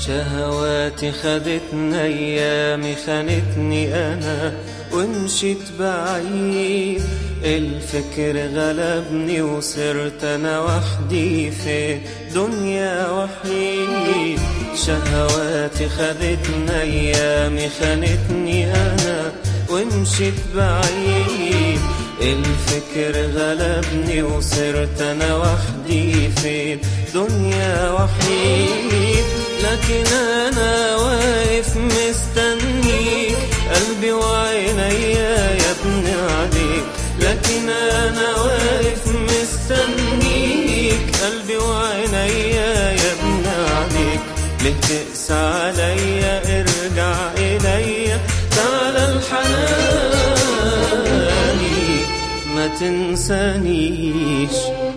شهواتي خدتني ايامي خانتني انا ومشيت بعيد الفكر غلبني وصرت انا وحدي في دنيا وحيد شهواتي خدتني ايامي خانتني انا ومشيت بعيد الفكر غلبني وصرت انا وحدي في دنيا وحيد لكن انا واقف مستنيك قلبي وعينيا يا ابن عليك لكن انا واقف مستنيك قلبي وعينيا يا ابن عليك ليه تقسى عليا ارجع اليا تعالى الحناني ما تنسانيش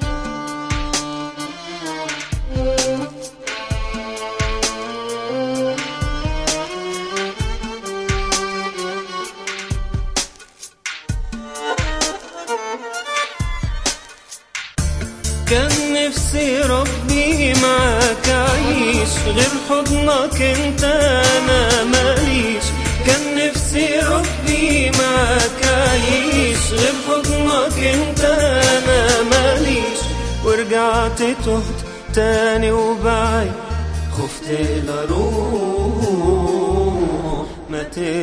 كان نفسي ربي معاك أعيش غير حضنك انت أنا ماليش كان نفسي ربي معاك أعيش غير حضنك انت أنا ماليش ورجعت تهت تاني وبعيد خفت لروح ما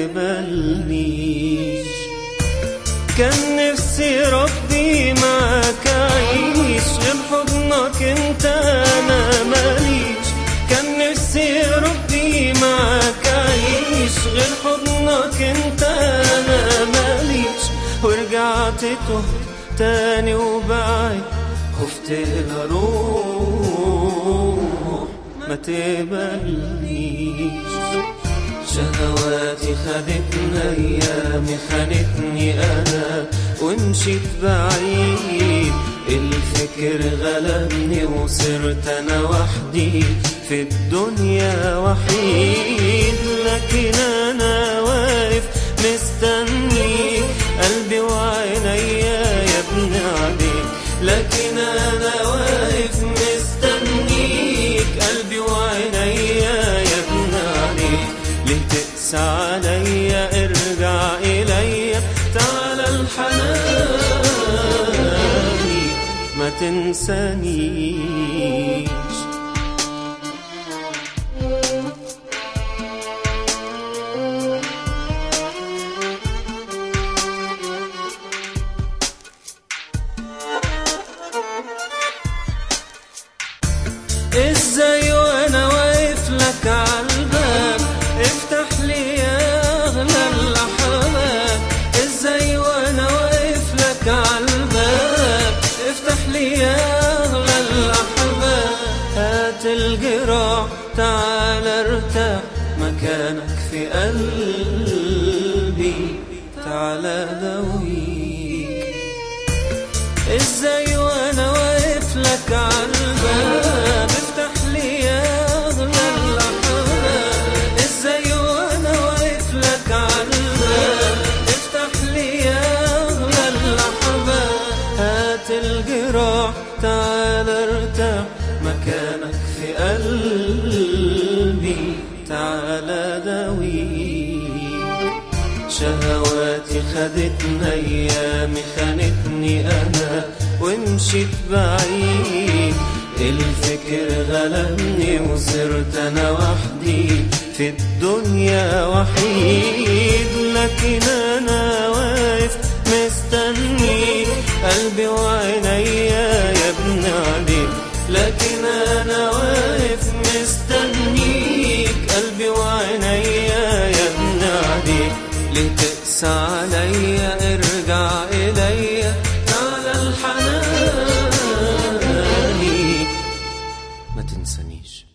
تبلنيش كان نفسي ربي معاك أعيش غير حضنك انت أنا ماليش كان نفسي ربي معاك أعيش غير حضنك انت أنا ماليش ورجعت تهت تاني وبعيد خفت لروح ما تبلنيش شهواتي خدتني ايامي خانتني انا ومشيت بعيد الفكر غلبني وصرت انا وحدي في الدنيا وحيد لكن انا واقف مستنيك قلبي وعينيا يا ابن عليك لكن انا واقف مستنيك قلبي وعينيا يا ابن عليك ليه تقسى عليا ارجع اليا تعالى الحناني ما تنسانيش ازاي وانا واقف لك عالباب افتح لي يا اغلى الاحباب ازاي وانا واقف لك عالباب افتح لي يا اغلى الاحباب هات الجراح تعال ارتاح مكانك في قلبي تعال دويك ازاي وانا واقف لك عالباب افتح لي يا اغلى الاحباب ازاي وانا واقف لك عالباب افتح لي يا اغلى الاحباب هات الجراح تعال ارتاح مكانك في قلبي تعال دويك شهواتي خدتني ايامي خانتني انا ومشيت بعيد الفكر غلبني وصرت انا وحدي في الدنيا وحيد لكن انا واقف مستنيك قلبي وعينيا يا ابن عليك لكن انا واقف مستنيك قلبي وعينيا يا ابن عليك ليه تقسى عليا ارجع اليا تعالى الحناني ما تنسانيش